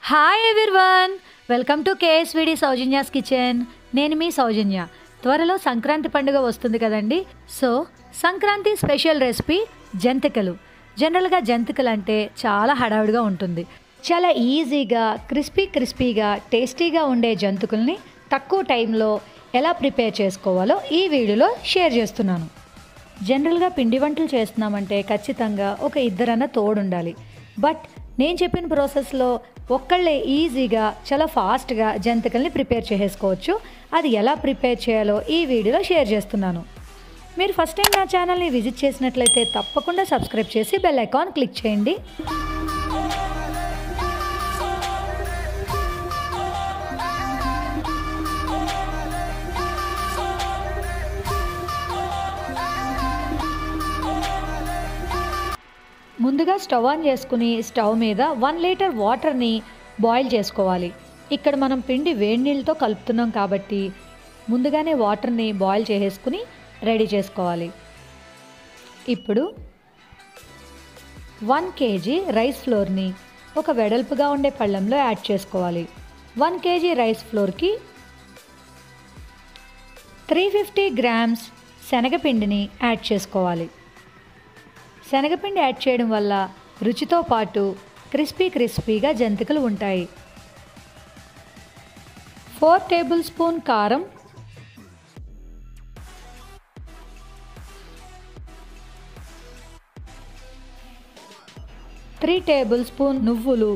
hi everyone welcome to KSVD Soujanya's kitchen నేను మీ సౌజన్య త్వరలో సంక్రాంతి పండుగ వస్తుంది కదండి సో సంక్రాంతి స్పెషల్ రెసిపీ జంతికలు జనరల్గా జంతికలు అంటే చాలా హడావిడిగా ఉంటుంది చాలా ఈజీగా క్రిస్పీ క్రిస్పీగా టేస్టీగా ఉండే జంతికల్ని తక్కువ టైంలో ఎలా ప్రిపేర్ చేసుకోవాలో ఈ వీడియోలో షేర్ చేస్తున్నాను జనరల్గా పిండి వంటలు చేస్తున్నామంటే ఖచ్చితంగా ఒక ఇద్దరన్న తోడుండాలి బట్ నేను చెప్పిన ప్రాసెస్లో ఒక్కళ్ళే ఈజీగా చాలా ఫాస్ట్గా జంతికల్ని ప్రిపేర్ చేసేసుకోవచ్చు అది ఎలా ప్రిపేర్ చేయాలో ఈ వీడియోలో షేర్ చేస్తున్నాను మీరు ఫస్ట్ టైం నా ఛానల్ని విజిట్ చేసినట్లయితే తప్పకుండా సబ్స్క్రైబ్ చేసి బెల్ ఐకాన్ క్లిక్ చేయండి ముందుగా స్టవ్ ఆన్ చేసుకుని స్టవ్ మీద వన్ లీటర్ వాటర్ని బాయిల్ చేసుకోవాలి ఇక్కడ మనం పిండి వేడి నీళ్ళతో కలుపుతున్నాం కాబట్టి ముందుగానే వాటర్ని బాయిల్ చేసేసుకుని రెడీ చేసుకోవాలి ఇప్పుడు వన్ కేజీ రైస్ ఫ్లోర్ని ఒక వెడల్పుగా ఉండే పళ్ళెంలో యాడ్ చేసుకోవాలి వన్ కేజీ రైస్ ఫ్లోర్కి త్రీ ఫిఫ్టీ గ్రామ్స్ శనగపిండిని యాడ్ చేసుకోవాలి శనగపిండి యాడ్ చేయడం వల్ల రుచితో పాటు క్రిస్పీ క్రిస్పీగా జంతికలు ఉంటాయి ఫోర్ టేబుల్ స్పూన్ కారం త్రీ టేబుల్ స్పూన్ నువ్వులు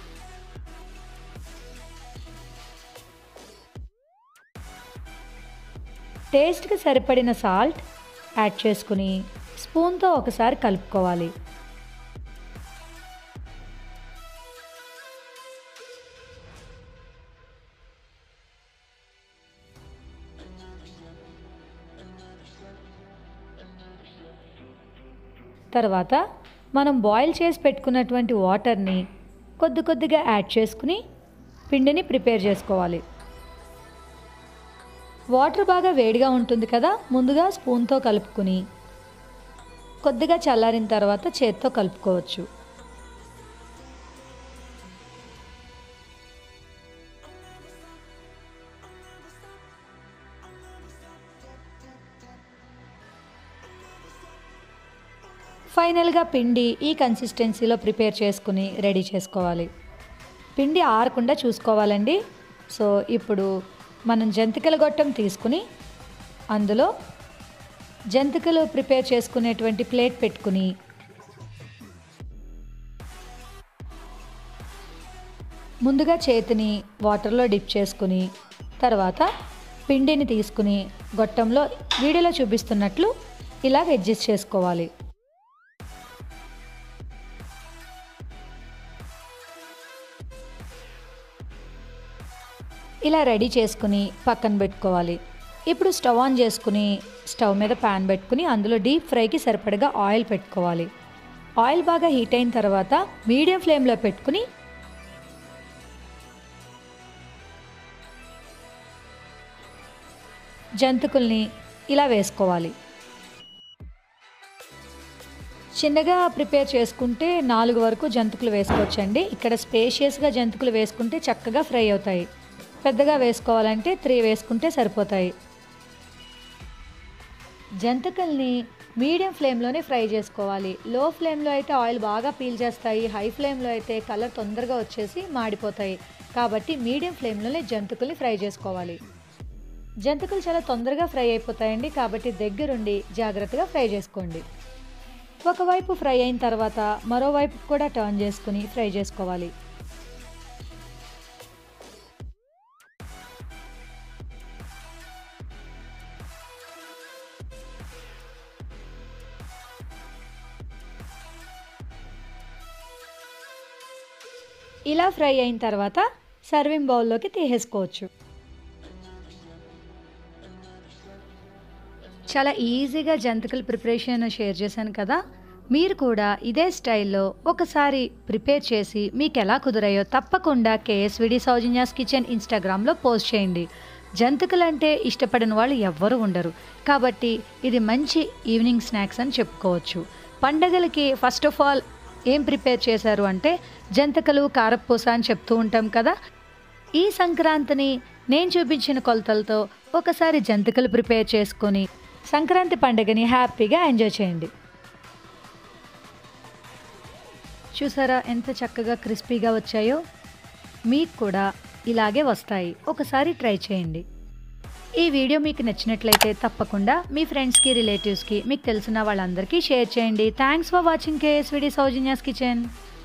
టేస్ట్కి సరిపడిన సాల్ట్ యాడ్ చేసుకుని స్పూన్తో ఒకసారి కలుపుకోవాలి తర్వాత మనం బాయిల్ చేసి పెట్టుకున్నటువంటి వాటర్ని కొద్ది కొద్దిగా యాడ్ చేసుకుని పిండిని ప్రిపేర్ చేసుకోవాలి వాటర్ బాగా వేడిగా ఉంటుంది కదా ముందుగా స్పూన్తో కలుపుకుని కొద్దిగా చల్లారిన తర్వాత చేత్తో కలుపుకోవచ్చు ఫైనల్గా పిండి ఈ కన్సిస్టెన్సీలో ప్రిపేర్ చేసుకుని రెడీ చేసుకోవాలి పిండి ఆరకుండా చూసుకోవాలండి సో ఇప్పుడు మనం జంతికల గొట్టం తీసుకుని అందులో జంతికలు ప్రిపేర్ చేసుకునేటువంటి ప్లేట్ పెట్టుకుని ముందుగా చేతిని వాటర్లో డిప్ చేసుకుని తర్వాత పిండిని తీసుకుని గొట్టంలో వీడియోలో చూపిస్తున్నట్లు ఇలాగ అడ్జస్ట్ చేసుకోవాలి ఇలా రెడీ చేసుకుని పక్కన పెట్టుకోవాలి ఇప్పుడు స్టవ్ ఆన్ చేసుకుని స్టవ్ మీద ప్యాన్ పెట్టుకుని అందులో డీప్ ఫ్రైకి సరిపడగా ఆయిల్ పెట్టుకోవాలి ఆయిల్ బాగా హీట్ అయిన తర్వాత మీడియం ఫ్లేమ్లో పెట్టుకుని జంతుకుల్ని ఇలా వేసుకోవాలి చిన్నగా ప్రిపేర్ చేసుకుంటే నాలుగు వరకు జంతుకులు వేసుకోవచ్చండి ఇక్కడ స్పేషియస్గా జంతుకులు వేసుకుంటే చక్కగా ఫ్రై అవుతాయి పెద్దగా వేసుకోవాలంటే త్రీ వేసుకుంటే సరిపోతాయి జంతికల్ని మీడియం ఫ్లేమ్లోనే ఫ్రై చేసుకోవాలి లో ఫ్లేమ్లో అయితే ఆయిల్ బాగా పీల్ చేస్తాయి హై ఫ్లేమ్లో అయితే కలర్ తొందరగా వచ్చేసి మాడిపోతాయి కాబట్టి మీడియం ఫ్లేమ్లోనే జంతికల్ని ఫ్రై చేసుకోవాలి జంతికలు చాలా తొందరగా ఫ్రై అయిపోతాయండి కాబట్టి దగ్గరుండి జాగ్రత్తగా ఫ్రై చేసుకోండి ఒకవైపు ఫ్రై అయిన తర్వాత మరోవైపు కూడా టర్న్ చేసుకుని ఫ్రై చేసుకోవాలి ఇలా ఫ్రై అయిన తర్వాత సర్వింగ్ బౌల్లోకి తీసేసుకోవచ్చు చాలా ఈజీగా జంతికల ప్రిపరేషన్ షేర్ చేశాను కదా మీరు కూడా ఇదే స్టైల్లో ఒకసారి ప్రిపేర్ చేసి మీకు ఎలా కుదిరాయో తప్పకుండా కేఎస్విడి సౌజన్యాస్ కిచెన్ ఇన్స్టాగ్రామ్లో పోస్ట్ చేయండి జంతికలు అంటే ఇష్టపడిన వాళ్ళు ఎవ్వరూ ఉండరు కాబట్టి ఇది మంచి ఈవినింగ్ స్నాక్స్ అని చెప్పుకోవచ్చు పండగలకి ఫస్ట్ ఆఫ్ ఆల్ ఏం ప్రిపేర్ చేశారు అంటే జంతికలు కారపూస అని చెప్తూ ఉంటాం కదా ఈ సంక్రాంతిని నేను చూపించిన కొలతలతో ఒకసారి జంతికలు ప్రిపేర్ చేసుకొని సంక్రాంతి పండుగని హ్యాపీగా ఎంజాయ్ చేయండి చూసారా ఎంత చక్కగా క్రిస్పీగా వచ్చాయో మీకు కూడా ఇలాగే వస్తాయి ఒకసారి ట్రై చేయండి ఈ వీడియో మీకు నచ్చినట్లయితే తప్పకుండా మీ ఫ్రెండ్స్కి రిలేటివ్స్కి మీకు తెలిసిన వాళ్ళందరికీ షేర్ చేయండి thanks for watching KSVD Soujanya's kitchen